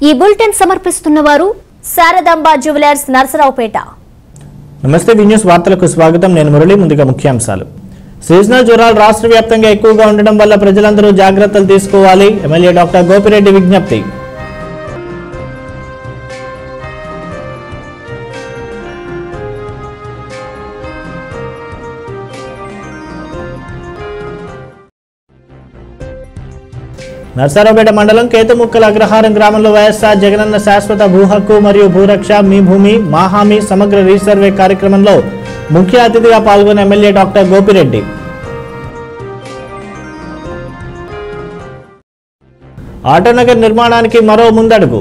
ఈ బులెటిన్ సమర్పిస్తున్న వారు శారదాంబ జ్యువెలర్స్ నరసరావుపేట నమస్తే వి న్యూస్ వార్తలకు స్వాగతం నేను మురళి ముందుగా ముఖ్యాంశాలు సీజనల్ జ్వరాలు రాష్ట్ర వ్యాప్తంగా ఎక్కువగా ఉండడం వల్ల ప్రజలందరూ జాగ్రత్తలు తీసుకోవాలి ఎమ్మెల్యే డాక్టర్ గోపిరెడ్డి విజ్ఞప్తి నర్సారావుపేట మండలం కేతుముక్కల అగ్రహారం గ్రామంలో వైఎస్ఆర్ జగనన్న శాశ్వత భూ హక్కు మరియు భూరక్ష మీ భూమి మా హామీ సమగ్ర రీసర్వే కార్యక్రమంలో ముఖ్య అతిథిగా పాల్గొన్న ఎమ్మెల్యే డాక్టర్ గోపిరెడ్డి ఆటోనగర్ నిర్మాణానికి మరో ముందడుగు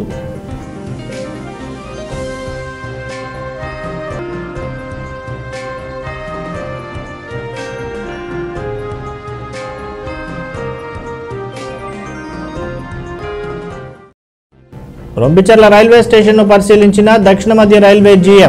రొంపిచర్ల రైల్వే స్టేషన్ను పరిశీలించిన దక్షిణ మధ్య రైల్వే జీఎం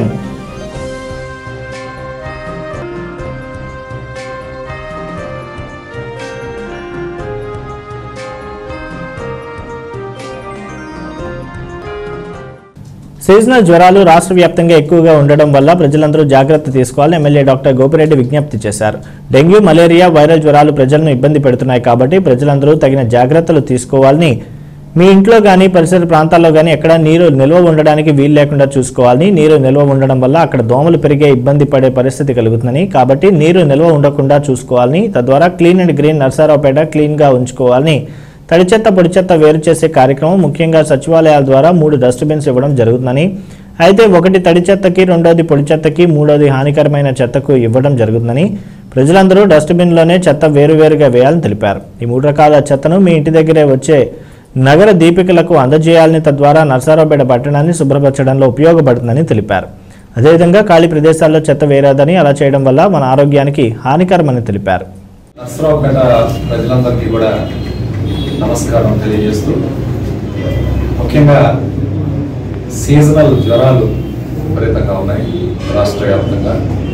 సీజనల్ జ్వరాలు రాష్ట్ర వ్యాప్తంగా ఎక్కువగా ఉండడం వల్ల ప్రజలందరూ జాగ్రత్త తీసుకోవాలని ఎమ్మెల్యే డాక్టర్ గోపిరెడ్డి విజ్ఞప్తి చేశారు డెంగ్యూ మలేరియా వైరల్ జ్వరాలు ప్రజలను ఇబ్బంది పెడుతున్నాయి కాబట్టి ప్రజలందరూ తగిన జాగ్రత్తలు తీసుకోవాలని మీ ఇంట్లో కానీ పరిసర ప్రాంతాల్లో కానీ ఎక్కడ నీరు నిల్వ ఉండడానికి వీలు లేకుండా చూసుకోవాలని నీరు నిల్వ ఉండడం వల్ల అక్కడ దోమలు పెరిగే ఇబ్బంది పడే పరిస్థితి కలుగుతుందని కాబట్టి నీరు నిల్వ ఉండకుండా చూసుకోవాలని తద్వారా క్లీన్ అండ్ గ్రీన్ నర్సారావుపేట క్లీన్గా ఉంచుకోవాలని తడి చెత్త పొడి చెత్త వేరు చేసే కార్యక్రమం ముఖ్యంగా సచివాలయాల ద్వారా మూడు డస్ట్బిన్స్ ఇవ్వడం జరుగుతుందని అయితే ఒకటి తడి చెత్తకి రెండోది పొడి చెత్తకి మూడోది హానికరమైన చెత్తకు ఇవ్వడం జరుగుతుందని ప్రజలందరూ డస్ట్బిన్లోనే చెత్త వేరువేరుగా వేయాలని తెలిపారు ఈ మూడు రకాల చెత్తను మీ ఇంటి దగ్గరే వచ్చే నగర దీపికలకు అందజేయాలని తద్వారా నర్సారావుపేట పట్టణాన్ని శుభ్రపరచడంలో ఉపయోగపడుతుందని తెలిపారు అదేవిధంగా ఖాళీ ప్రదేశాల్లో చెత్త వేయరాదని అలా చేయడం వల్ల మన ఆరోగ్యానికి హానికరమని తెలిపారు నర్సరావుపేట ప్రజలందరికీ కూడా నమస్కారం తెలియజేస్తూ ముఖ్యంగా సీజనల్ జ్వరాలు విపరీతంగా ఉన్నాయి రాష్ట్ర వ్యాప్తంగా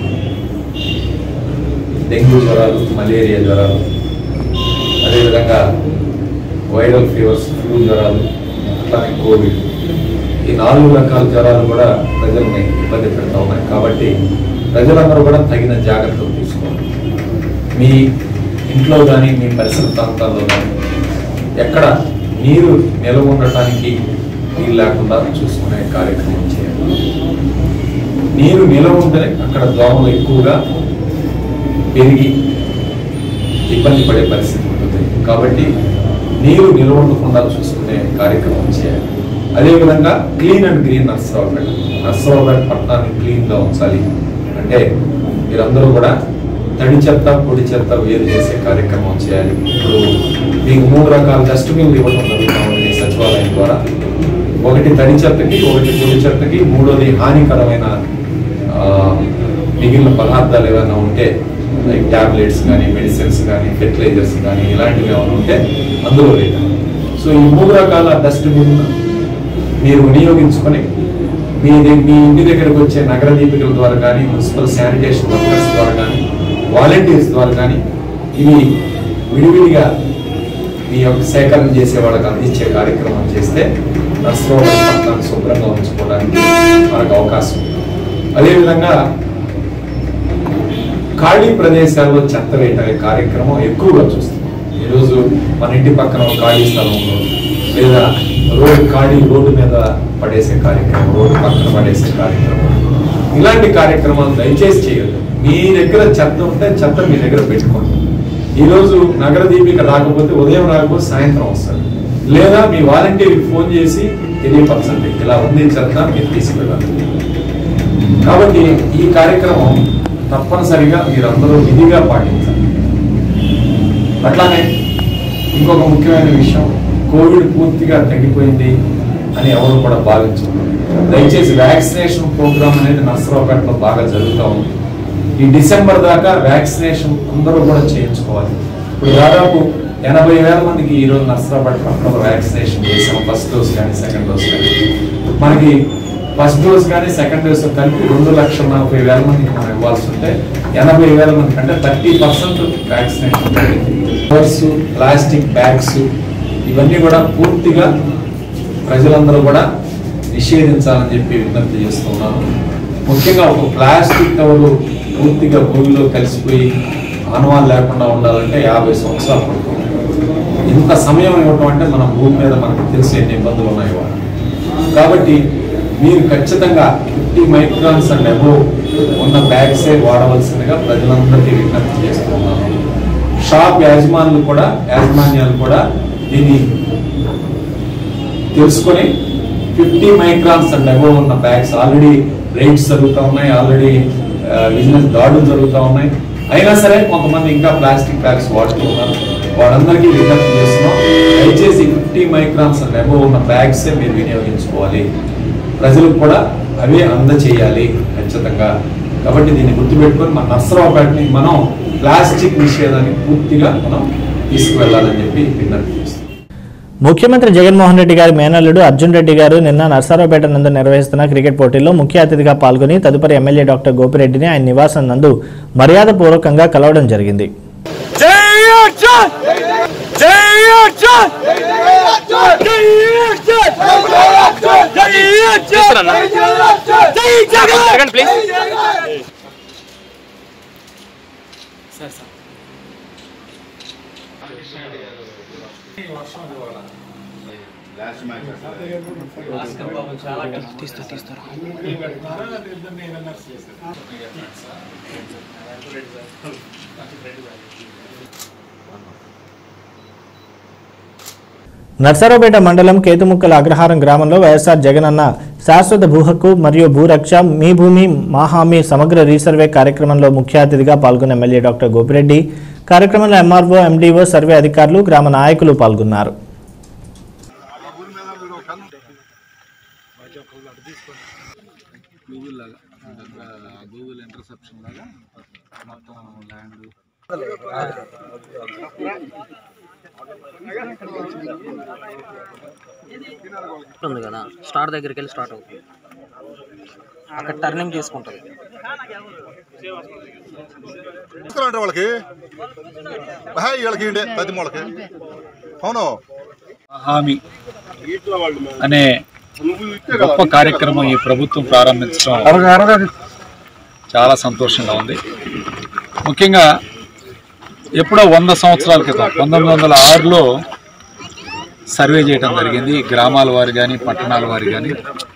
డెంగ్యూ జ్వరాలు మలేరియా జ్వరాలు అదేవిధంగా వైరల్ ఫీవర్స్ ఫ్లూ జ్వరాలు అట్లానే కోవిడ్ ఈ నాలుగు రకాల జ్వరాలు కూడా ప్రజల్ని ఇబ్బంది పెడతా ఉన్నాయి కాబట్టి ప్రజలందరూ కూడా తగిన జాగ్రత్తలు తీసుకోవాలి మీ ఇంట్లో కానీ మీ పరిసర ప్రాంతాల్లో కానీ ఎక్కడ నీరు నిల్వ ఉండటానికి వీలు లేకుండా చూసుకునే కార్యక్రమం చేయాలి నీరు నిల్వ ఉంటే అక్కడ దోమలు ఎక్కువగా పెరిగి ఇబ్బంది పడే పరిస్థితి ఉంటుంది కాబట్టి నీరు నిల్వ ఉండకుండా చూసుకునే కార్యక్రమం చేయాలి అదేవిధంగా clean and green Narasaraopet Narasaraopet పట్టణాన్ని క్లీన్గా ఉంచాలి అంటే మీరందరూ కూడా తడి చెత్త పొడి చెత్త వేరు చేసే కార్యక్రమం చేయాలి ఇప్పుడు మీకు మూడు రకాల డస్ట్బిన్లు ఇవ్వడం జరుగుతూ ఉంది సచివాలయం ద్వారా ఒకటి తడి చెత్తకి ఒకటి పొడి చెత్తకి మూడోది హానికరమైన ఆ, మిగిలిన పదార్థాలు ఏమైనా ఉంటే లైక్ టాబ్లెట్స్ కానీ మెడిసిన్స్ కానీ ఫెర్టిలైజర్స్ కానీ ఇలాంటివి ఏమైనా ఉంటే అందులో వేయాలి సో ఈ మూడు రకాల డస్ట్బిన్ మీరు వినియోగించుకొని మీ ది- మీ ఇంటి దగ్గరకు వచ్చే నగర దీపికల ద్వారా కానీ మున్సిపల్ శానిటేషన్ వర్కర్స్ ద్వారా కానీ వాలంటీర్స్ ద్వారా కానీ ఇవి విడివిడిగా మీ యొక్క సేకరణ చేసే వాళ్ళకి అందించే కార్యక్రమం చేస్తే నర్సరావు పట్టణాన్ని శుభ్రంగా ఉంచుకోవడానికి మనకు అవకాశం ఉంది. అదేవిధంగా ఖాళీ ప్రదేశాల్లో చెత్త వేయటమే కార్యక్రమం ఎక్కువగా చూస్తున్నాం ఈరోజు మన ఇంటి పక్కన ఒక ఖాళీ స్థలంలో లేదా రోడ్డు ఖాళీ రోడ్డు మీద పడేసే కార్యక్రమం రోడ్డు పక్కన పడేసే కార్యక్రమం ఇలాంటి కార్యక్రమాలు దయచేసి చేయొద్దు మీ దగ్గర చెత్త ఉంటే చెత్త మీ దగ్గర పెట్టుకోండి ఈరోజు నగర దీపిక రాకపోతే ఉదయం రాకపోతే సాయంత్రం వస్తారు లేదా మీ వాలంటీర్కి ఫోన్ చేసి తెలియపరచండి ఇలా ఉంది చెత్త మీరు తీసుకెళ్ళాలి కాబట్టి ఈ కార్యక్రమం తప్పనిసరిగా మీరందరూ విధిగా పాటించాలి అట్లానే ఇంకొక ముఖ్యమైన విషయం కోవిడ్ పూర్తిగా తగ్గిపోయింది అని ఎవరు కూడా భావించరు దయచేసి వ్యాక్సినేషన్ ప్రోగ్రామ్ అనేది నర్సరావుపేటలో బాగా జరుగుతూ ఉంది ఈ డిసెంబర్ దాకా వ్యాక్సినేషన్ అందరూ కూడా చేయించుకోవాలి ఇప్పుడు దాదాపు ఎనభై వేల మందికి ఈ రోజు నర్సరావుపేట పట్టణంలో వ్యాక్సినేషన్ చేసాం ఫస్ట్ డోస్ కానీ సెకండ్ డోస్ కానీ మనకి ఫస్ట్ డోస్ కానీ సెకండ్ డోస్ కలిపి రెండు లక్షల నలభై వేల మందికి మనం ఇవ్వాల్సి ఉంటే ఎనభై వేల మందికి అంటే thirty percent vaccination covers plastic bags ఇవన్నీ కూడా పూర్తిగా ప్రజలందరూ కూడా నిషేధించాలని చెప్పి విజ్ఞప్తి చేస్తున్నాను ముఖ్యంగా ఒక ప్లాస్టిక్ కవరు పూర్తిగా భూమిలో కలిసిపోయి ఆనవాళ్ళు లేకుండా ఉండాలంటే యాభై సంవత్సరాలు పడుతుంది ఇంత సమయం ఇవ్వటం అంటే మన భూమి మీద మనకు తెలిసి ఎన్ని ఇబ్బందులు ఉన్నాయి వాళ్ళు కాబట్టి మీరు ఖచ్చితంగా ఫిఫ్టీ మైక్రాన్స్ అండ్ అబోవ్ ఉన్న బ్యాగ్సే వాడవలసిందిగా ప్రజలందరికీ విజ్ఞప్తి చేస్తున్నాను షాప్ యాజమానులు కూడా యాజమాన్యాలు కూడా దీన్ని తెలుసుకొని ఫిఫ్టీ మైక్రాన్స్ అండ్ అబోవ్ ఉన్న బ్యాగ్స్ ఆల్రెడీ రైడ్స్ జరుగుతూ ఉన్నాయి ఆల్రెడీ బిజినెస్ దాడులు జరుగుతూ ఉన్నాయి అయినా సరే కొంతమంది ఇంకా ప్లాస్టిక్ బ్యాగ్స్ వాడుతూ ఉన్నారు వాళ్ళందరికీ విజ్ఞప్తి చేస్తున్నాం దయచేసి ఫిఫ్టీ మైక్రాన్స్ అండ్ అబోవ్ ఉన్న బ్యాగ్సే మీరు వినియోగించుకోవాలి ప్రజలకు కూడా అవే అందచేయాలి ఖచ్చితంగా కాబట్టి దీన్ని గుర్తుపెట్టుకొని మన నర్సరావుపేటని మనం ప్లాస్టిక్ నిషేధాన్ని పూర్తిగా మనం తీసుకువెళ్ళాలని చెప్పి విజ్ఞప్తి చేస్తున్నాం ముఖ్యమంత్రి జగన్మోహన్ రెడ్డి గారి మేనల్లుడు అర్జున్ రెడ్డి గారు నిన్న నర్సారావుపేట నందు నిర్వహిస్తున్న క్రికెట్ పోటీల్లో ముఖ్య అతిథిగా పాల్గొని తదుపరి ఎమ్మెల్యే డాక్టర్ గోపిరెడ్డిని ఆయన నివాసం నందు మర్యాదపూర్వకంగా కలవడం జరిగింది జై అర్జున్ జై అర్జున్ జై అర్జున్ జై అర్జున్ జై జగన్ ప్లీజ్ నర్సరావుపేట మండలం కేతుముక్కల అగ్రహారం గ్రామంలో వైఎస్ఆర్ జగనన్న శాశ్వత భూ హక్కు మరియు భూరక్ష మీ భూమి మా హామీ సమగ్ర రీసర్వే కార్యక్రమంలో ముఖ్య అతిథిగా పాల్గొన్న ఎమ్మెల్యే డాక్టర్ గోపిరెడ్డి కార్యక్రమంలో ఎంఆర్ఓ ఎండీఓ సర్వే అధికారులు గ్రామ నాయకులు పాల్గొన్నారు ఉంది కదా స్టార్ట్ దగ్గరికి వెళ్ళి స్టార్ట్ అవుతుంది అక్కడ టర్నింగ్ తీసుకుంటుంది ఇస్తారంట వాళ్ళకి హాయ్ వీళ్ళకి ఇండే ప్రతి వాళ్ళకి అవును హామీ అనే గొప్ప కార్యక్రమం ఈ ప్రభుత్వం ప్రారంభించడం చాలా సంతోషంగా ఉంది ముఖ్యంగా ఎప్పుడో వంద సంవత్సరాల క్రితం పంతొమ్మిది వందల ఆరులో సర్వే చేయడం జరిగింది గ్రామాల వారి కానీ పట్టణాల వారి కానీ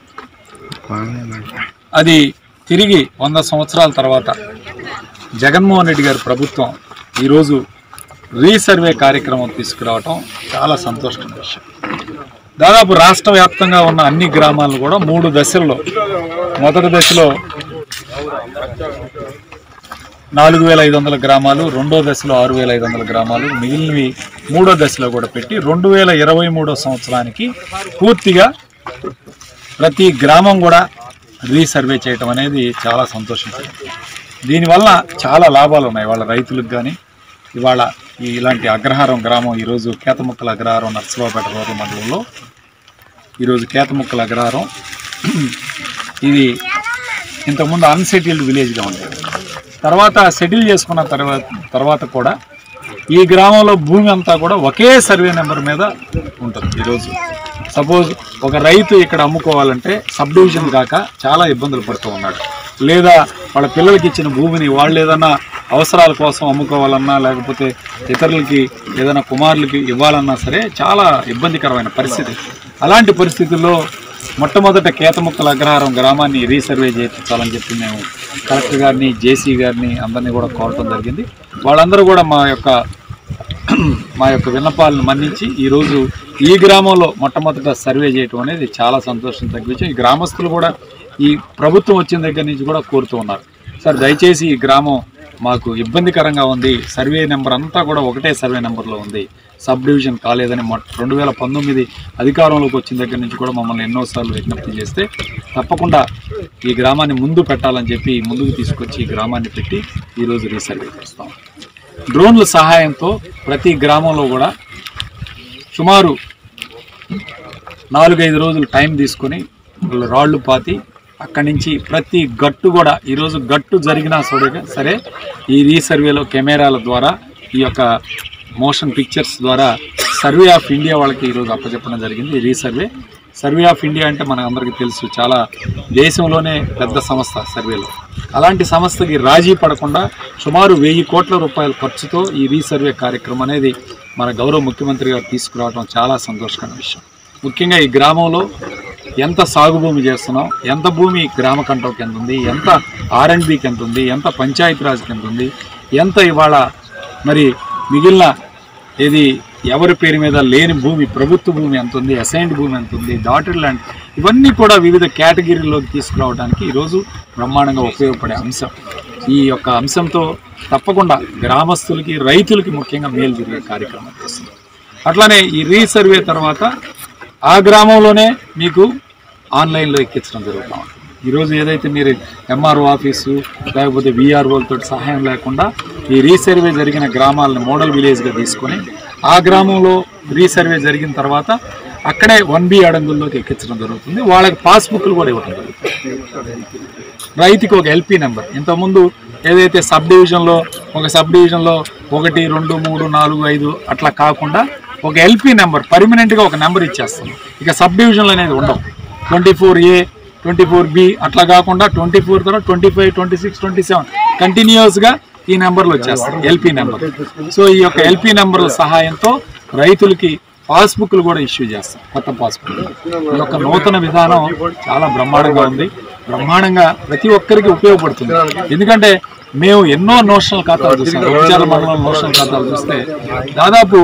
అది తిరిగి వంద సంవత్సరాల తర్వాత జగన్మోహన్ రెడ్డి గారి ప్రభుత్వం ఈరోజు రీసర్వే కార్యక్రమం తీసుకురావటం చాలా సంతోషమైన విషయం దాదాపు రాష్ట్ర వ్యాప్తంగా ఉన్న అన్ని గ్రామాలను కూడా మూడు దశల్లో మొదటి దశలో నాలుగు వేల ఐదు వందల గ్రామాలు రెండో దశలో ఆరు వేల ఐదు వందల గ్రామాలు మిగిలినవి మూడో దశలో కూడా పెట్టి రెండు వేల ఇరవై మూడో సంవత్సరానికి పూర్తిగా ప్రతి గ్రామం కూడా రీసర్వే చేయటం అనేది చాలా సంతోషించింది దీనివల్ల చాలా లాభాలు ఉన్నాయి వాళ్ళ రైతులకు కానీ ఇవాళ ఈ ఇలాంటి అగ్రహారం గ్రామం ఈరోజు కేతముక్కల అగ్రహారం నర్సరావుపేట రూరల్ మండలంలో ఈరోజు కేతముక్కల అగ్రహారం ఇది ఇంతకుముందు అన్సెటిల్డ్ విలేజ్గా ఉండేది తర్వాత సెటిల్ చేసుకున్న తర్వాత తర్వాత కూడా ఈ గ్రామంలో భూమి అంతా కూడా ఒకే సర్వే నెంబర్ మీద ఉంటుంది ఈరోజు సపోజ్ ఒక రైతు ఇక్కడ అమ్ముకోవాలంటే సబ్ డివిజన్ కాక చాలా ఇబ్బందులు పడుతూ ఉన్నాడు లేదా వాళ్ళ పిల్లలకి ఇచ్చిన భూమిని వాళ్ళు ఏదైనా అవసరాల కోసం అమ్ముకోవాలన్నా లేకపోతే ఇతరులకి ఏదైనా కుమారులకి ఇవ్వాలన్నా సరే చాలా ఇబ్బందికరమైన పరిస్థితి అలాంటి పరిస్థితుల్లో మొట్టమొదట కేతముక్కల అగ్రహారం గ్రామాన్ని రీసర్వే చేయించాలని చెప్పి మేము కలెక్టర్ గారిని జేసీ గారిని అందరినీ కూడా కోరటం జరిగింది వాళ్ళందరూ కూడా మా యొక్క మా యొక్క విన్నపాలను మన్నించి ఈరోజు ఈ గ్రామంలో మొట్టమొదట సర్వే చేయటం అనేది చాలా సంతోషం తగ్గించి ఈ గ్రామస్తులు కూడా ఈ ప్రభుత్వం వచ్చిన దగ్గర నుంచి కూడా కోరుతూ ఉన్నారు సార్ దయచేసి ఈ గ్రామం మాకు ఇబ్బందికరంగా ఉంది సర్వే నెంబర్ అంతా కూడా ఒకటే సర్వే నెంబర్లో ఉంది సబ్ డివిజన్ కాలేదని మొట్ట రెండు వేల పంతొమ్మిది అధికారంలోకి వచ్చిన దగ్గర నుంచి కూడా మమ్మల్ని ఎన్నోసార్లు విజ్ఞప్తి చేస్తే తప్పకుండా ఈ గ్రామాన్ని ముందు పెట్టాలని చెప్పి ముందుకు తీసుకొచ్చి ఈ గ్రామాన్ని పెట్టి ఈరోజు రీసర్వే చేస్తాం డ్రోన్ల సహాయంతో ప్రతి గ్రామంలో కూడా సుమారు నాలుగైదు రోజులు టైం తీసుకొని వాళ్ళు రాళ్ళు పాతి అక్కడి నుంచి ప్రతి గట్టు కూడా ఈరోజు గట్టు జరిగినా సరే సరే ఈ రీసర్వేలో కెమెరాల ద్వారా ఈ యొక్క మోషన్ పిక్చర్స్ ద్వారా సర్వే ఆఫ్ ఇండియా వాళ్ళకి ఈరోజు అప్పచెప్పడం జరిగింది ఈ రీసర్వే సర్వే ఆఫ్ ఇండియా అంటే మన అందరికీ తెలుసు చాలా దేశంలోనే పెద్ద సంస్థ సర్వేలో అలాంటి సంస్థకి రాజీ పడకుండా సుమారు వెయ్యి కోట్ల రూపాయల ఖర్చుతో ఈ రీసర్వే కార్యక్రమం అనేది మన గౌరవ ముఖ్యమంత్రి గారు తీసుకురావడం చాలా సంతోషకరమైన విషయం ముఖ్యంగా ఈ గ్రామంలో ఎంత సాగు భూమి చేస్తున్నాం ఎంత భూమి గ్రామ కంట్రోల్కి ఎంత ఉంది ఎంత ఆర్ అండ్ బికి ఎంత ఉంది ఎంత పంచాయతీరాజ్కి ఎంత ఉంది ఎంత ఇవాళ మరి మిగిలిన ఏది ఎవరి పేరు మీద లేని భూమి ప్రభుత్వ భూమి ఎంత ఉంది అసైన్డ్ భూమి ఎంత ఉంది డాటర్ ల్యాండ్ ఇవన్నీ కూడా వివిధ కేటగిరీలోకి తీసుకురావడానికి ఈరోజు బ్రహ్మాండంగా ఉపయోగపడే అంశం ఈ యొక్క అంశంతో తప్పకుండా గ్రామస్తులకి రైతులకి ముఖ్యంగా మేలు జరిగే కార్యక్రమం చేస్తుంది అట్లానే ఈ రీసర్వే తర్వాత ఆ గ్రామంలోనే మీకు ఆన్లైన్లో ఎక్కించడం జరుగుతూ ఉంది ఈరోజు ఏదైతే మీరు ఎంఆర్ఓ ఆఫీసు లేకపోతే విఆర్ఓలతో సహాయం లేకుండా ఈ రీసర్వే జరిగిన గ్రామాలను మోడల్ విలేజ్గా తీసుకొని ఆ గ్రామంలో రీసర్వే జరిగిన తర్వాత అక్కడే వన్ బి అడంగుల్లోకి ఎక్కించడం జరుగుతుంది వాళ్ళకి పాస్బుక్లు కూడా ఇవ్వడం జరుగుతుంది రైతుకి ఒక ఎల్పి నెంబర్ ఇంతకుముందు ఏదైతే సబ్ డివిజన్లో ఒక సబ్ డివిజన్లో ఒకటి రెండు మూడు నాలుగు ఐదు అట్లా కాకుండా ఒక ఎల్పి నెంబర్ పర్మనెంట్గా ఒక నెంబర్ ఇచ్చేస్తాం ఇక సబ్ డివిజన్లు అనేది ఉండవు twenty four A twenty four B అట్లా కాకుండా ట్వంటీ ఫోర్ తర్వాత twenty five twenty six twenty seven కంటిన్యూస్గా ఈ నెంబర్లు వచ్చేస్తాయి ఎల్పి నెంబర్ సో ఈ యొక్క ఎల్పి నెంబర్ల సహాయంతో రైతులకి పాస్బుక్లు కూడా ఇష్యూ చేస్తాం కొత్త పాస్బుక్ ఈ యొక్క నూతన విధానం చాలా బ్రహ్మాండంగా ఉంది బ్రహ్మాండంగా ప్రతి ఒక్కరికి ఉపయోగపడుతుంది ఎందుకంటే మేము ఎన్నో నోషనల్ ఖాతాలు చూస్తాం ఉపచార మండలం నోషనల్ ఖాతాలు చూస్తే దాదాపు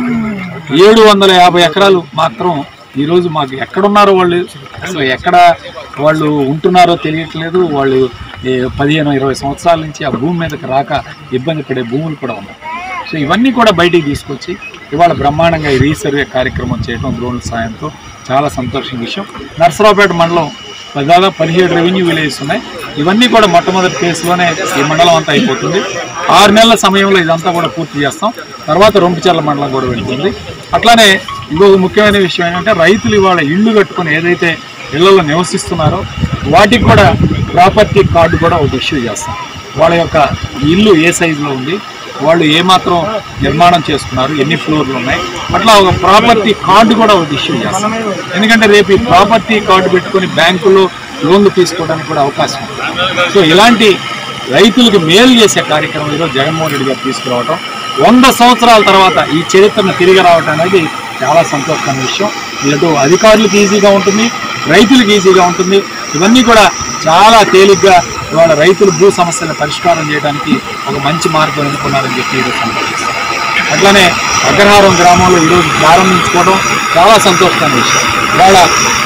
ఏడు వందల యాభై ఎకరాలు మాత్రం ఈరోజు మాకు ఎక్కడున్నారో వాళ్ళు అసలు ఎక్కడ వాళ్ళు ఉంటున్నారో తెలియట్లేదు వాళ్ళు ఏ, పదిహేను ఇరవై సంవత్సరాల నుంచి ఆ భూమి మీదకి రాక ఇబ్బంది పడే భూములు కూడా ఉన్నాయి సో ఇవన్నీ కూడా బయటికి తీసుకొచ్చి ఇవాళ బ్రహ్మాండంగా ఈ రీసర్వే కార్యక్రమం చేయడం డ్రోన్ల సాయంతో చాలా సంతోషం విషయం నర్సరావుపేట మండలం దాదాపు పదిహేడు రెవెన్యూ విలేజెస్ ఉన్నాయి ఇవన్నీ కూడా మొట్టమొదటి ఫేజ్లోనే ఈ మండలం అంతా అయిపోతుంది ఆరు నెలల సమయంలో ఇదంతా కూడా పూర్తి చేస్తాం తర్వాత రొంపిచర్ల మండలం కూడా వెళ్తుంది అట్లానే ఇంకొక ముఖ్యమైన విషయం ఏంటంటే రైతులు ఇవాళ ఇళ్ళు కట్టుకొని ఏదైతే ఇళ్లలో నివసిస్తున్నారో వాటికి కూడా ప్రాపర్టీ కార్డు కూడా ఒక ఇష్యూ చేస్తాం వాళ్ళ యొక్క ఇల్లు ఏ సైజులో ఉంది వాళ్ళు ఏమాత్రం నిర్మాణం చేసుకున్నారు ఎన్ని ఫ్లోర్లు ఉన్నాయి అట్లా ఒక ప్రాపర్టీ కార్డు కూడా ఒకటి ఇష్యూ చేస్తాం ఎందుకంటే రేపు ఈ ప్రాపర్టీ కార్డు పెట్టుకొని బ్యాంకులో లోన్లు తీసుకోవడానికి కూడా అవకాశం ఉంది సో ఇలాంటి రైతులకు మేలు చేసే కార్యక్రమం ఈరోజు జగన్మోహన్ రెడ్డి గారు తీసుకురావడం వంద సంవత్సరాల తర్వాత ఈ చరిత్రను తిరిగి రావడం అనేది చాలా సంతోషకరమైన విషయం ఇటు అధికారులకు ఈజీగా ఉంటుంది రైతులకు ఈజీగా ఉంటుంది ఇవన్నీ కూడా చాలా తేలిగ్గా ఇవాళ రైతులు భూ సమస్యలను పరిష్కారం చేయడానికి ఒక మంచి మార్గం ఎన్నుకున్నారని చెప్పి ఈరోజు సంతోషిస్తాం అట్లానే అగ్రహారం గ్రామంలో ఈరోజు ప్రారంభించుకోవడం చాలా సంతోషకరమైన విషయం ఇవాళ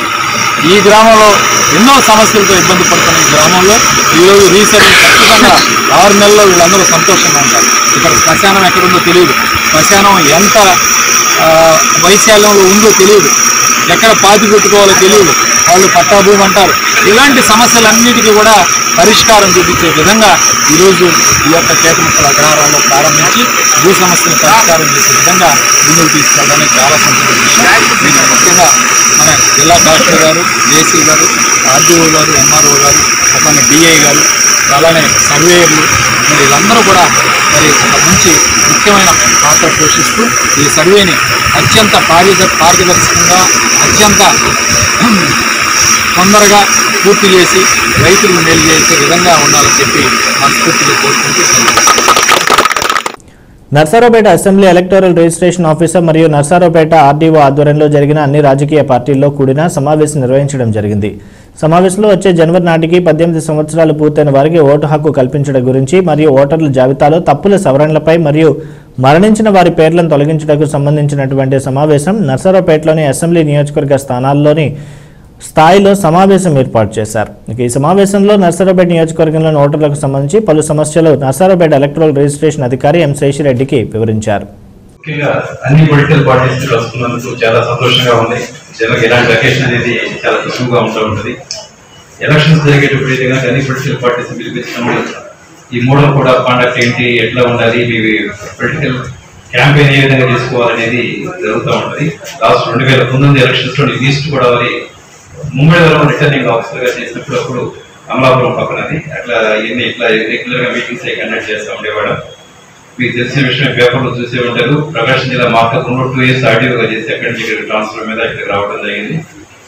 ఈ గ్రామంలో ఎన్నో సమస్యలతో ఇబ్బంది పడుతున్న ఈ గ్రామంలో ఈరోజు రీసెర్చ్ ఖచ్చితంగా ఆరు నెలల్లో వీళ్ళందరూ సంతోషంగా ఉంటారు ఇక్కడ శ్మశానం ఎక్కడుందో తెలియదు శ్మశానం ఎంత ఆ, వైశాల్యంలో ఉందో తెలియదు ఎక్కడ పాతి పెట్టుకోవాలో తెలియదు వాళ్ళు పట్టాభూమి అంటారు ఇలాంటి సమస్యలన్నిటికీ కూడా పరిష్కారం చూపించే విధంగా ఈరోజు ఈ యొక్క చేతముక్కల అగ్రహారంలో ప్రారంభించి భూ సమస్యలు పరిష్కారం చేసే విధంగా ముందుకు తీసుకెళ్ళడానికి చాలా సంతోషం విషయం దీనికి ముఖ్యంగా మన జిల్లా కలెక్టర్ గారు జేసీ గారు ఆర్డీఓ గారు ఎంఆర్ఓ గారు అట్లానే డిఐ గారు అలానే సర్వేయర్లు మరి వీళ్ళందరూ కూడా మరి ఒక మంచి ముఖ్యమైన పాత్ర పోషిస్తూ ఈ సర్వేని అత్యంత పారద పారదర్శకంగా అత్యంత తొందరగా పూర్తి చేసి రైతులకు మేలు చేసే విధంగా ఉండాలని చెప్పి మనస్ఫూర్తిగా కోరుకుంటూ సెలవు. Narasaraopet assembly electoral registration officer మరియు నర్సారావుపేట ఆర్డీఓ ఆధ్వర్యంలో జరిగిన అన్ని రాజకీయ పార్టీల్లో కూడిన సమావేశం నిర్వహించడం జరిగింది సమావేశంలో వచ్చే జనవరి నాటికి పద్దెనిమిది సంవత్సరాలు పూర్తయిన వారికి ఓటు హక్కు కల్పించడం గురించి మరియు ఓటర్ల జాబితాలో తప్పుల సవరణలపై మరియు మరణించిన వారి పేర్లను తొలగించడానికి సంబంధించినటువంటి సమావేశం నర్సారావుపేటలోని అసెంబ్లీ నియోజకవర్గ స్థానాల్లోని స్థాయిలో సమావేశం ఏర్పాటు చేశారు ఇక ఈ సమావేశంలో నర్సరావుపేట నియోజకవర్గంలోని ఓటర్లకు సంబంధించి పలు సమస్యలు నర్సరావుపేట ఎలక్ట్రల్ రిజిస్ట్రేషన్ అధికారి ఎం శేషిరెడ్డికి వివరించారు ముఖ్యంగా అన్ని పొలిటికల్ పార్టీస్ వస్తున్నందుకు చాలా సంతోషంగా ఉంది జనకు ఇలాంటి అకేషన్ అనేది చాలా తక్కువగా ఉంటూ ఉంటుంది ఎలక్షన్స్ జరిగేటప్పుడు అయితే కనుక అన్ని పొలిటికల్ పార్టీస్ పిలిపించినప్పుడు ఈ మోడల్ కూడా కాండక్ట్ ఏంటి ఎట్లా ఉండాలి మీ పొలిటికల్ క్యాంపెయిన్ ఏ విధంగా చేసుకోవాలనేది జరుగుతూ ఉంటుంది లాస్ట్ రెండు వేల పంతొమ్మిది ఎలక్షన్స్ లో ఈస్ట్ గోదావరి ముంబైలో రిటర్నింగ్ ఆఫీసర్ గా చేసినప్పుడు అప్పుడు అమలాపురం పక్కనది అట్లా ఇవన్నీ ఇట్లా రెగ్యులర్ గా మీటింగ్స్ కండక్ట్ చేస్తూ ఉండేవాడు మీకు తెలిసిన విషయం పేపర్లో చూసే ఉంటారు ప్రకాశం జిల్లా మార్కెట్ రెండు టూ ఇయర్స్ ఆర్డీఓగా చేసి అక్కడి నుంచి ఇక్కడ ట్రాన్స్ఫర్ మీద ఇక్కడికి రావడం జరిగింది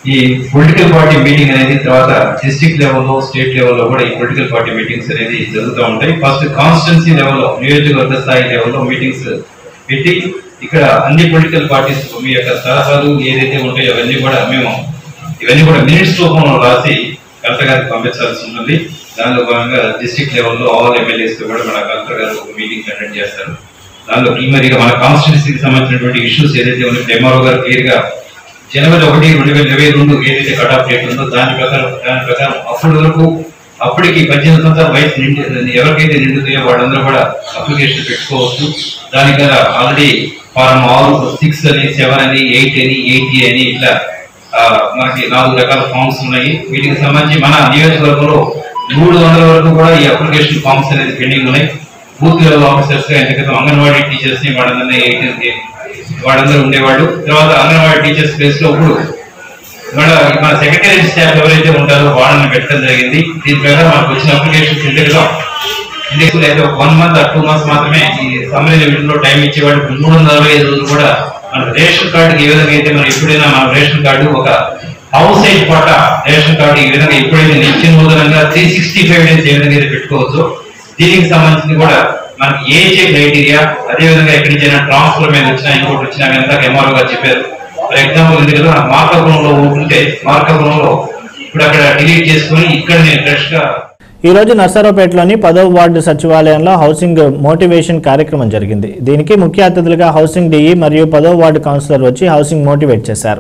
ఈ పొలిటికల్ పార్టీ మీటింగ్ అనేది తర్వాత డిస్ట్రిక్ట్ లెవెల్లో స్టేట్ లెవెల్లో కూడా ఈ పొలిటికల్ పార్టీ మీటింగ్స్ అనేది జరుగుతూ ఉంటాయి ఫస్ట్ కాన్స్టిట్యున్సీ లెవెల్లో నియోజకవర్గ స్థాయి లెవెల్లో మీటింగ్స్ పెట్టి ఇక్కడ అన్ని పొలిటికల్ పార్టీస్ మీ యొక్క సలహాలు ఏదైతే ఉంటాయో అవన్నీ కూడా మేము ఇవన్నీ కూడా మినిట్స్ రూపంలో రాసి కలెక్టర్ గారికి పంపించాల్సి ఉంటుంది దానిలో భాగంగా డిస్ట్రిక్ట్ లెవెల్లో ఆల్ ఎమ్మెల్యేస్ తో కూడా మన కలెక్టర్ గారు ఒక మీటింగ్ కండక్ట్ చేస్తారు దానిలో ప్రీమరీగా మన కాన్స్టిట్యున్సీకి సంబంధించినటువంటి ఇష్యూస్ ఏదైతే ఉన్నాయో ఎంఆర్ఓ గారు క్లియర్ గా జనవరి ఒకటి రెండు వేల ఇరవై రెండు ఏదైతే కట్ ఆఫ్ డేట్ ఉందో దాని ప్రకారం దాని ప్రకారం అప్పటి వరకు అప్పటికి పద్దెనిమిది సంవత్సరాల వయసు నిండి ఎవరికైతే నిండుతాయో వాళ్ళందరూ కూడా అప్లికేషన్ పెట్టుకోవచ్చు దానికి గల ఆల్రెడీ ఫారం ఆరు సిక్స్ అని సెవెన్ అని ఎయిట్ అని ఎయిటీ అని ఇట్లా ఆ, మనకి నాలుగు రకాల ఫామ్స్ ఉన్నాయి వీటికి సంబంధించి మన నియోజకవర్గంలో మూడు వందల వరకు కూడా ఈ అప్లికేషన్ ఫామ్స్ అనేది పెండింగ్ ఉన్నాయి బూత్ లెవెల్ ఆఫీసర్స్ గా ఎందుకంటే అంగన్వాడీ టీచర్స్ ని వాళ్ళందరినీ ఎయిట్ వాళ్ళందరూ ఉండేవాళ్ళు తర్వాత అంగన్వాడీ టీచర్స్ ప్లేస్ లో ఇప్పుడు మన మన సెక్రటరీ స్టాఫ్ ఎవరైతే ఉంటారో వాళ్ళని పెట్టడం జరిగింది దీని ప్రకారం మనకు వచ్చిన అప్లికేషన్స్ ఇంటిలో ఇంటికి అయితే ఒక వన్ మంత్ టూ మంత్స్ మాత్రమే ఈ సమ్మరీ లో టైం ఇచ్చేవాళ్ళు మూడు వందల అరవై ఐదు రోజులు కూడా మన రేషన్ కార్డుకి ఏ విధంగా అయితే మనం ఎప్పుడైనా మన రేషన్ కార్డు ఒక హౌస్ సైడ్ పాట రేషన్ కార్డు ఈ విధంగా ఎప్పుడైతే నిత్య నూతనంగా త్రీ సిక్స్టీ ఫైవ్ డేస్ ఏ విధంగా అయితే పెట్టుకోవచ్చు దీనికి సంబంధించి కూడా మనకి ఏజే క్రైటీరియా అదే విధంగా ఎక్కడి నుంచి ట్రాన్స్ఫర్ మీద వచ్చినా ఇంకోటి వచ్చినా ఎంత ఎంఆర్ఓ గారు చెప్పారు ఫర్ ఎగ్జాంపుల్ ఎందుకంటే మార్కపురంలో ఉంటే మార్కపురంలో ఇప్పుడు అక్కడ డిలీట్ చేసుకొని ఇక్కడ నేను ఫ్రెష్ గా ఈ రోజు నర్సరావుపేటలోని పదవ వార్డు సచివాలయంలో హౌసింగ్ మోటివేషన్ కార్యక్రమం జరిగింది దీనికి ముఖ్య అతిథులుగా హౌసింగ్ డిఈ మరియు పదవ వార్డు కౌన్సిలర్ వచ్చి హౌసింగ్ మోటివేట్ చేశారు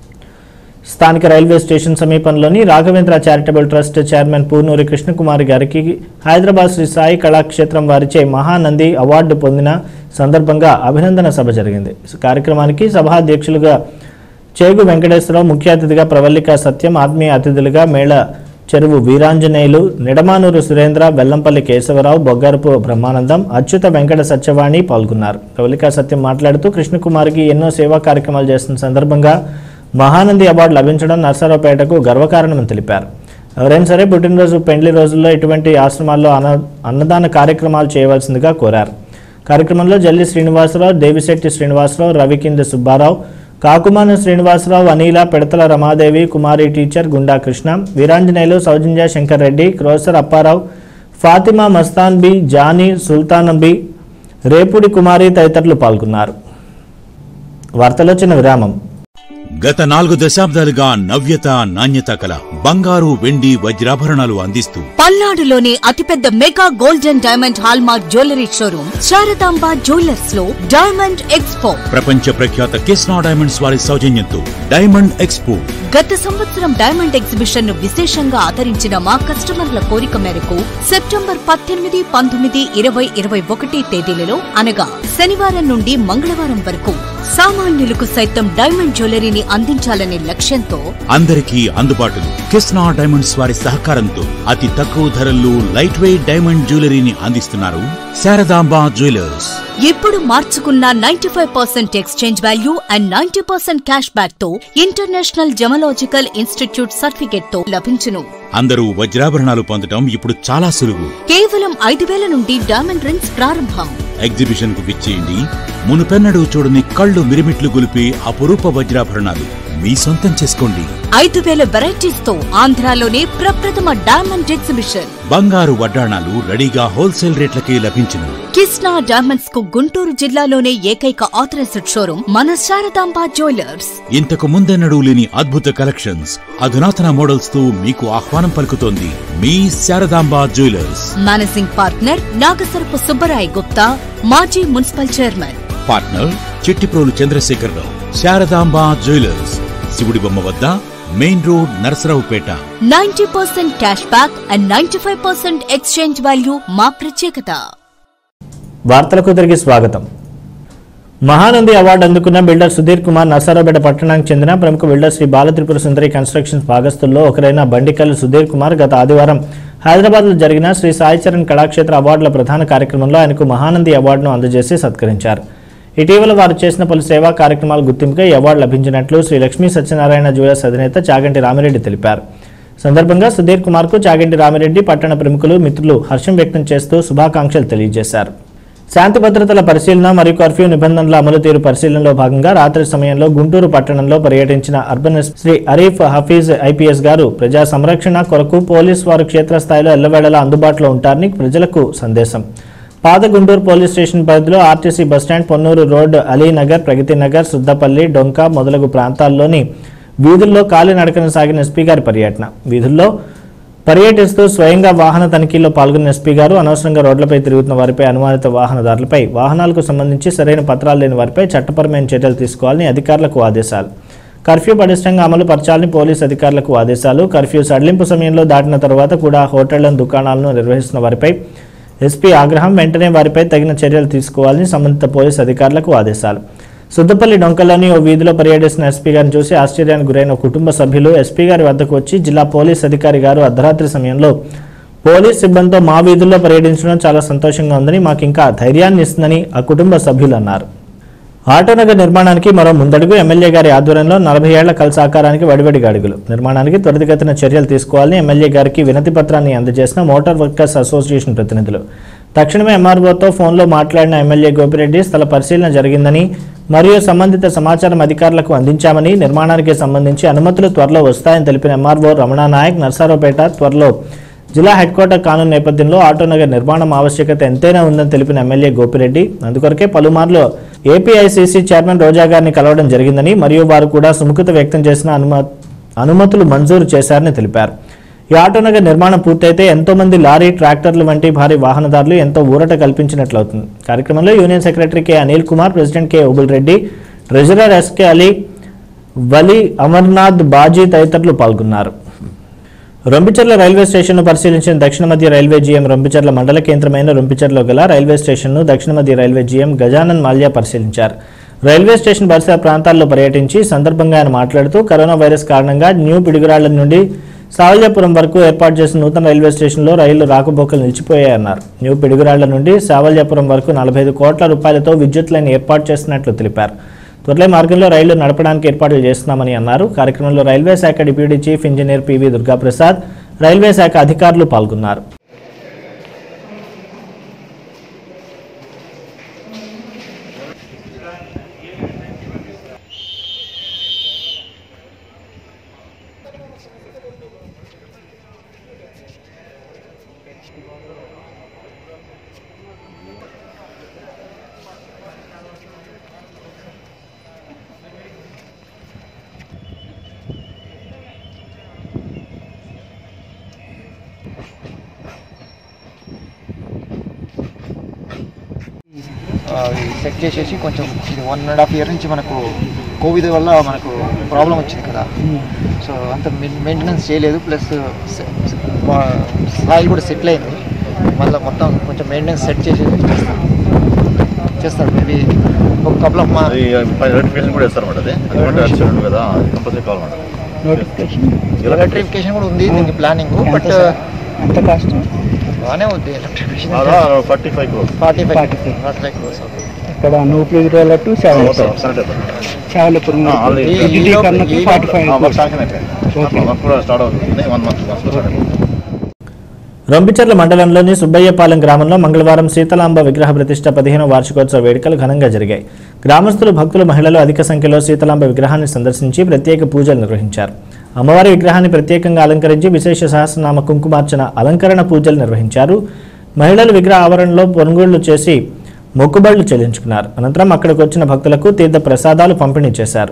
స్థానిక రైల్వే స్టేషన్ సమీపంలోని Raghavendra charitable trust chairman Purnuri Krishnakumari గారికి హైదరాబాద్ శ్రీ సాయి కళాక్షేత్రం వారిచే మహానంది అవార్డు పొందిన సందర్భంగా అభినందన సభ జరిగింది ఈ కార్యక్రమానికి సభాధ్యక్షులుగా చేగు వెంకటేశ్వరరావు ముఖ్య అతిథిగా ప్రవల్లిక సత్యం ఆత్మీయ అతిథులుగా మేళ చెరువు వీరాంజనేయులు నిడమానూరు సురేంద్ర బెల్లంపల్లి కేశవరావు బొగ్గారపు బ్రహ్మానందం అచ్యుత వెంకట సత్యవాణి పాల్గొన్నారు ప్రవళిక సత్యం మాట్లాడుతూ కృష్ణకుమార్కి ఎన్నో సేవా కార్యక్రమాలు చేస్తున్న సందర్భంగా మహానంది అవార్డు లభించడం నర్సరావుపేటకు గర్వకారణమని తెలిపారు ఎవరైనా సరే పుట్టినరోజు పెండ్లి రోజుల్లో ఇటువంటి ఆశ్రమాల్లో అన్న అన్నదాన కార్యక్రమాలు చేయవలసిందిగా కోరారు కార్యక్రమంలో జల్లి శ్రీనివాసరావు దేవిశెట్టి శ్రీనివాసరావు రవికింద సుబ్బారావు కాకుమాన శ్రీనివాసరావు అనిల పెడతల రమాదేవి కుమారి టీచర్ గుండా కృష్ణ వీరాంజనేయులు సౌజన్య శంకర్ రెడ్డి క్రోసర్ అప్పారావు ఫాతిమా మస్తాన్ బి జానీ సుల్తాన్ బి రేపుడి కుమారి తదితరులు పాల్గొన్నారు వార్తలో చిన్న విరామం గత నాలుగు దశాబ్దాలుగా నవ్యత నాణ్యత కల బంగారు వెండి వజ్రాభరణాలు అందిస్తూ పల్నాడులోని అతిపెద్ద mega golden diamond hallmark jewellery showroom Saradamba jewellers లో డైమండ్ ఎక్స్పో ప్రపంచ ప్రఖ్యాత కిస్నా డైమండ్స్ వారి సౌజన్యంతో డైమండ్ ఎక్స్పో గత సంవత్సరం డైమండ్ ఎగ్జిబిషన్ ను విశేషంగా ఆదరించిన మా కస్టమర్ల కోరిక మేరకు సెప్టెంబర్ పద్దెనిమిది పంతొమ్మిది ఇరవై ఇరవై ఒకటి తేదీలలో అనగా శనివారం నుండి మంగళవారం వరకు సామాన్యులకు సైతం డైమండ్ జ్యువెలరీని అందించాలనే లక్ష్యంతో అందరికీ అందుబాటులో కిస్నా డైమండ్స్ వారి సహకారంతో అతి తక్కువ ధరల్లో లైట్ వెయిట్ డైమండ్ జ్యువెలరీని అందిస్తున్నారు శారదాంబ జ్యువెలర్స్ ఇప్పుడు మార్చుకున్న ninety five percent exchange value and ninety percent cash back తో ఇంటర్నేషనల్ జెమలాజికల్ ఇన్స్టిట్యూట్ సర్టిఫికెట్ తో లభించును అందరూ వజ్రాభరణాలు పొందడం ఇప్పుడు చాలా సులువు కేవలం ఐదు వేల నుండి డైమండ్ రింగ్స్ ప్రారంభం ఎగ్జిబిషన్ కు విచ్చేయండి మునుపెన్నడూ చూడని కళ్ళు మిరిమిట్లు గొలిపే అపురూప వజ్రాభరణాలు మీ సొంతం చేసుకోండి ఐదు వేల వెరైటీస్ తో ఆంధ్రాలోనే ప్రప్రథమ డైమండ్ ఎగ్జిబిషన్ బంగారు వడ్డాణాలు రెడీగా హోల్సేల్ రేట్లకే లభించును కిస్నా డైమండ్స్ కు గుంటూరు జిల్లాలోనే ఏకైక ఆథరైజ్డ్ షోరూమ్ మన శారదాంబ జ్యువెలర్స్ ఇంతకు ముందెన్నడూ లేని అద్భుత కలెక్షన్స్ అధునాతన మోడల్స్ తో మీకు ఆహ్వానం పలుకుతోంది మీ Saradamba jewellers managing partner Nagasarapu Subbarai Gupta మాజీ municipal chairman partner Chittiprolu Chandrasekhararao Saradamba jewellers శివుడి బొమ్మ వద్ద main road Narasaraopet ninety percent cash back and ninety five percent exchange value మా ప్రత్యేకత వార్తలకు తిరిగి స్వాగతం మహానంది అవార్డు అందుకున్న బిల్డర్ సుధీర్ కుమార్ నర్సారావుపేట పట్టణానికి చెందిన ప్రముఖ బిల్డర్ శ్రీ బాలత్రిపుర సుందరి కన్స్ట్రక్షన్స్ భాగస్తుల్లో ఒకరైన బండికల్లు సుధీర్ కుమార్ గత ఆదివారం హైదరాబాద్లో జరిగిన శ్రీ సాయి చరణ్ కళాక్షేత్ర అవార్డుల ప్రధాన కార్యక్రమంలో ఆయనకు మహానంది అవార్డును అందజేసి సత్కరించారు ఇటీవల వారు చేసిన పలు సేవా కార్యక్రమాల గుర్తింపుగా ఈ అవార్డు లభించినట్లు శ్రీ లక్ష్మీ సత్యనారాయణ జ్యువెలర్స్ అధినేత చాగంటి రామిరెడ్డి తెలిపారు సందర్భంగా సుధీర్ కుమార్కు చాగంటి రామిరెడ్డి పట్టణ ప్రముఖులు మిత్రులు హర్షం వ్యక్తం చేస్తూ శుభాకాంక్షలు తెలియజేశారు శాంతి భద్రతల పరిశీలన మరియు కర్ఫ్యూ నిబంధనల అమలు తీరు పరిశీలనలో భాగంగా రాత్రి సమయంలో గుంటూరు పట్టణంలో పర్యటించిన urban S Shri Arif Hafeez IPS గారు ప్రజా సంరక్షణ కొరకు పోలీస్ వారు క్షేత్రస్థాయిలో ఎల్లవేళలా అందుబాటులో ఉంటారని ప్రజలకు సందేశం పాత గుంటూరు పోలీస్ స్టేషన్ పరిధిలో RTC bus stand Ponnuru road Alinagar Pragathi Nagar Suddapalli డొంక మొదలగు ప్రాంతాల్లోని వీధుల్లో కాలినడకన సాగిన ఎస్పీ గారి పర్యటన వీధుల్లో పర్యటిస్తూ స్వయంగా వాహన తనిఖీల్లో పాల్గొన్న ఎస్పీ గారు అనవసరంగా రోడ్లపై తిరుగుతున్న వారిపై అనుమానిత వాహనదారులపై వాహనాలకు సంబంధించి సరైన పత్రాలు లేని వారిపై చట్టపరమైన చర్యలు తీసుకోవాలని అధికారులకు ఆదేశాలు కర్ఫ్యూ పటిష్టంగా అమలు పరచాలని పోలీసు అధికారులకు ఆదేశాలు కర్ఫ్యూ సడలింపు సమయంలో దాటిన తర్వాత కూడా హోటళ్లను దుకాణాలను నిర్వహిస్తున్న వారిపై ఎస్పీ ఆగ్రహం వెంటనే వారిపై తగిన చర్యలు తీసుకోవాలని సంబంధిత పోలీసు అధికారులకు ఆదేశాలు సుద్దపల్లి డొంకలోని ఓ వీధిలో పర్యటిస్తున్న ఎస్పీ గారిని చూసి ఆశ్చర్యానికి గురైన ఓ కుటుంబ సభ్యులు ఎస్పీ గారి వద్దకు వచ్చి జిల్లా పోలీస్ అధికారి గారు అర్ధరాత్రి సమయంలో పోలీస్ సిబ్బందితో మా వీధుల్లో పర్యటించడం చాలా సంతోషంగా ఉందని మాకు ఇంకా ధైర్యాన్ని ఇస్తుందని ఆ కుటుంబ సభ్యులు అన్నారు ఆటోనగర్ నిర్మాణానికి మరో ముందడుగు ఎమ్మెల్యే గారి ఆధ్వర్యంలో నలభై ఏళ్ల కలిసి ఆకారానికి వడివడిగా అడుగులు నిర్మాణానికి త్వరితగతిన చర్యలు తీసుకోవాలని ఎమ్మెల్యే గారికి వినతి పత్రాన్ని అందజేసిన మోటార్ వర్కర్స్ అసోసియేషన్ ప్రతినిధులు తక్షణమే ఎంఆర్ఓతో ఫోన్లో మాట్లాడిన ఎమ్మెల్యే గోపిరెడ్డి స్థల పరిశీలన జరిగిందని మరియు సంబంధిత సమాచారం అధికారులకు అందించామని నిర్మాణానికి సంబంధించి అనుమతులు త్వరలో వస్తాయని తెలిపిన ఎంఆర్ఓ రమణ నాయక్ నర్సారావుపేట త్వరలో జిల్లా హెడ్ క్వార్టర్ కానున్న నేపథ్యంలో ఆటోనగర్ నిర్మాణం ఆవశ్యకత ఎంతైనా ఉందని తెలిపిన ఎమ్మెల్యే గోపిరెడ్డి అందుకొరకే పలుమార్లు ఏపీఐసీసీ చైర్మన్ రోజా గారిని కలవడం జరిగిందని మరియు వారు కూడా సుముఖత వ్యక్తం చేసిన అనుమ అనుమతులు మంజూరు చేశారని తెలిపారు ఈ ఆటోనగర్ నిర్మాణం పూర్తయితే ఎంతో మంది లారీ ట్రాక్టర్లు వంటి భారీ వాహనదారులు ఎంతో ఊరట కల్పించినట్లవుతుంది కార్యక్రమంలో union secretary K Anil Kumar president K Obul Reddy treasurer SK Ali Vali Amarnath Baji తదితరులు పాల్గొన్నారు రొంపిచెర్ల రైల్వే స్టేషన్ను పరిశీలించిన దక్షిణ మధ్య రైల్వే జీఎం రొంపిచెర్ల మండల కేంద్రమైన రొంపిచెర్లో గల రైల్వే స్టేషన్ను దక్షిణ మధ్య రైల్వే జీఎం గజానన్ మాల్యా పరిశీలించారు రైల్వే స్టేషన్ పరిసర ప్రాంతాల్లో పర్యటించి ఈ సందర్భంగా ఆయన మాట్లాడుతూ కరోనా వైరస్ కారణంగా న్యూ పిడుగురాళ్ల నుండి సావల్యాపురం వరకు ఏర్పాటు చేసిన నూతన రైల్వే స్టేషన్లో రైళ్లు రాకపోకలు నిలిచిపోయాయన్నారు న్యూ పిడుగురాళ్ల నుండి సావల్యాపురం వరకు నలభై ఐదు కోట్ల రూపాయలతో విద్యుత్ లైన్ ఏర్పాటు చేస్తున్నట్లు తెలిపారు త్వరలో మార్గంలో రైళ్లు నడపడానికి ఏర్పాట్లు చేస్తున్నామని అన్నారు కార్యక్రమంలో రైల్వే శాఖ deputy chief engineer P V Durgaprasad railway శాఖ అధికారులు పాల్గొన్నారు సెట్ చేసేసి కొంచెం ఇది వన్ అండ్ హాఫ్ ఇయర్ నుంచి మనకు కోవిడ్ వల్ల మనకు ప్రాబ్లం వచ్చింది కదా సో అంత మెయింటెనెన్స్ చేయలేదు ప్లస్ స్థాయి కూడా సెటిల్ అయింది మళ్ళీ మొత్తం కొంచెం మెయింటెనెన్స్ సెట్ చేసేసి చేస్తాం చేస్తాడు మేబీ ఒక కపుల్ ఆఫ్ మా నోటిఫికేషన్ కూడా ఇస్తారు అది అది కూడా యాక్సిడెంట్ కదా కంపల్సరీ కావాలన్నమాట నోటిఫికేషన్ ఎలక్ట్రిఫికేషన్ కూడా ఉంది దీనికి ప్లానింగ్ బట్ ఎంత కాస్ట్ బాగానే ఉంది electrification forty five crores forty five forty five crores ఇక్కడ నూపిలి రోల to seven Chavalapuram forty five కూడా స్టార్ట్ అవుతుంది వన్ మంత్ స్టార్ట్ అవుతుంది రొంపిచెర్ల మండలంలోని సుబ్బయ్యపాలెం గ్రామంలో మంగళవారం సీతలాంబ విగ్రహ ప్రతిష్ట పదిహేను వార్షికోత్సవ వేడుకలు ఘనంగా జరిగాయి గ్రామస్తులు భక్తులు మహిళలు అధిక సంఖ్యలో సీతలాంబ విగ్రహాన్ని సందర్శించి ప్రత్యేక పూజలు నిర్వహించారు అమ్మవారి విగ్రహాన్ని ప్రత్యేకంగా అలంకరించి విశేష సహస్రనామ కుంకుమార్చన అలంకరణ పూజలు నిర్వహించారు మహిళలు విగ్రహ ఆవరణలో పొనుగోళ్లు చేసి మొక్కుబళ్లు చెల్లించుకున్నారు అనంతరం అక్కడికి వచ్చిన భక్తులకు తీర్థ ప్రసాదాలు పంపిణీ చేశారు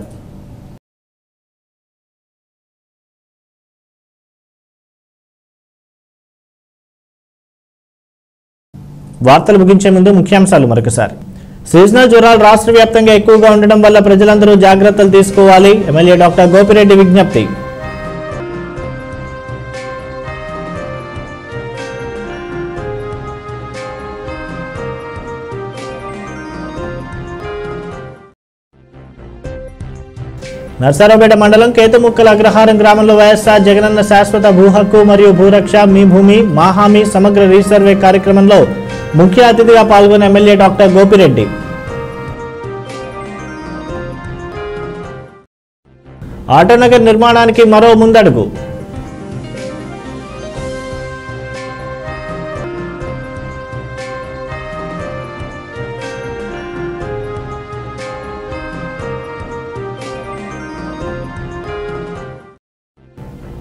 వార్తలు ముగించే ముందు ముఖ్యాంశాలు మరొకసారి సీజనల్ జ్వరాలు రాష్ట్ర వ్యాప్తంగా ఎక్కువగా ఉండడం వల్ల ప్రజలందరూ జాగ్రత్తలు తీసుకోవాలి ఎమ్మెల్యే డాక్టర్ గోపిరెడ్డి విజ్ఞప్తి నర్సారావుపేట మండలం కేతముక్కల అగ్రహారం గ్రామంలో వైఎస్ఆర్ జగనన్న శాశ్వత భూ హక్కు మరియు భూరక్ష మీ భూమి మా హామీ సమగ్ర రీసర్వే కార్యక్రమంలో ముఖ్య అతిథిగా పాల్గొన్న ఎమ్మెల్యే డాక్టర్ గోపిరెడ్డి ఆటోనగర్ నిర్మాణానికి మరో ముందడుగు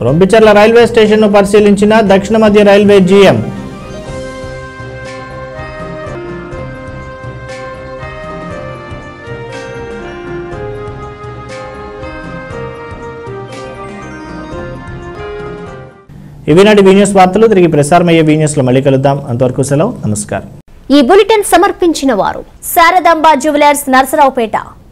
రొంపిచర్ల రైల్వే స్టేషన్ను పరిశీలించిన దక్షిణ మధ్య రైల్వే జీఎం ఇవి నాటి బీ న్యూస్ వార్తలు తిరిగి ప్రసారమయ్యే బీ న్యూస్లో మళ్ళీ కలుద్దాం అంతవరకు సెలవు నమస్కారం ఈ బులెటిన్ సమర్పించిన వారు శారదాంబ జ్యువెలర్స్ నర్సరావుపేట